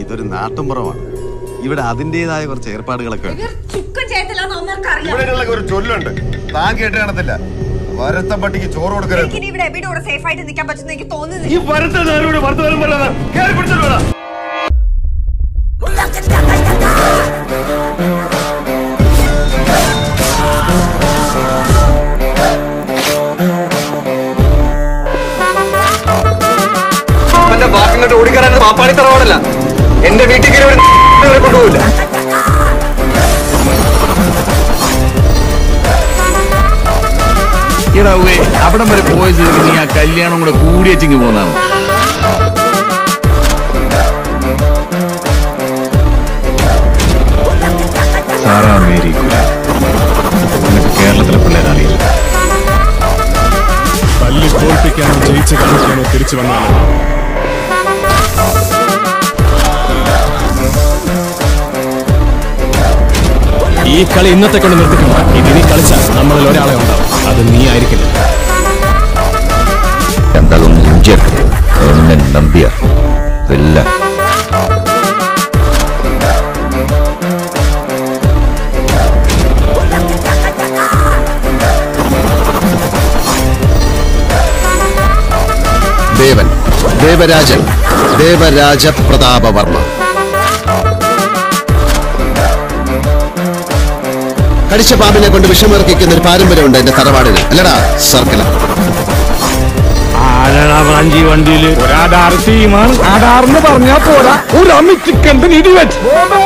ഇതൊരു നാട്ടുംപുറമാണ് ഇവിടെ അതിൻ്റെതായ കുറച്ച് ഏർപ്പാടുകളൊക്കെ ഉണ്ട് ചുക്കം ചെയ്യത്തില്ലെന്ന് അമ്മക്കറിയാം ഇവിടെയുള്ള ഒരു ചൊല്ലുണ്ട് താൻ കേട്ട് കാണത്തില്ല വരത്ത പട്ടിക്ക് ചോറ് കൊടുക്കരുത് എനിക്കിനി ഇവിടെ എവിടെ കൂടെ സേഫ് ആയിട്ട് നിൽക്കാൻ പറ്റുന്ന എനിക്ക് ഈ തോന്നുന്നില്ല വറുത്ത നേരോട് വറുത്ത വരും പോലെ കയറി പിടിച്ചോണ്ട് വേണം അവന്റെ വാക്കിങ്ങോട്ട് ഓടിക്കാനാണ് പാപ്പാടി തറവാടല്ല എന്റെ വീട്ടിൽ കയറി ഒരു ഇവരെ കൊണ്ടുപോകില്ല ഇടാവേ അവിടം വരെ പോയ സ്ഥിതിക്ക് നീ ആ കല്യാണം കൂടെ കൂടിയേച്ചിങ് പോന്നാണ് സാറാ മേരി ഗുലാം. നിനക്ക് കേരളത്തിലെ പിള്ളേരെ അറിയില്ല തല്ലി തോൽപ്പിക്കാനോ ജയിച്ച് കാണിക്കാനോ തിരിച്ചു വന്നാലും ഈ കളി ഇന്നത്തെ കൊണ്ട് നിർത്തിക്കണ്ട ഇതിനി കളിച്ചാൽ നമ്മളിൽ ഒരാളെ ഉണ്ടാവും അത് നീ ആയിരിക്കില്ല എന്താകും ഇഞ്ചർ എന്നെ നമ്പിയ ഇല്ല ദേവൻ ദേവരാജൻ ദേവരാജ പ്രതാപവർമ്മ കടിച്ച പാമ്പിനെ കൊണ്ട് വിഷമിറക്കിക്കുന്ന ഒരു പാരമ്പര്യമുണ്ട് എന്റെ തറവാടിന് അല്ലടാ സർക്കിള ആരാണ് റാഞ്ചി വണ്ടിയില് ഒരാടാറ് ടീമാണ് ആടാറെന്ന് പറഞ്ഞാ പോരാ ഒരു അമ്മി ചിക്കൻ ഇടിവെച്ച്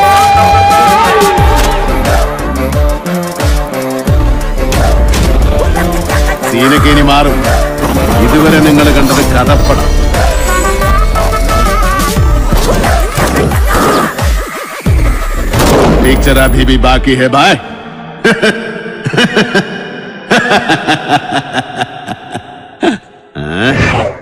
സീനൊക്കെ ഇനി മാറും ഇതുവരെ നിങ്ങൾ കണ്ടത് കഥപ്പടം पिक्चर अभी भी बाकी है भाई हाँ?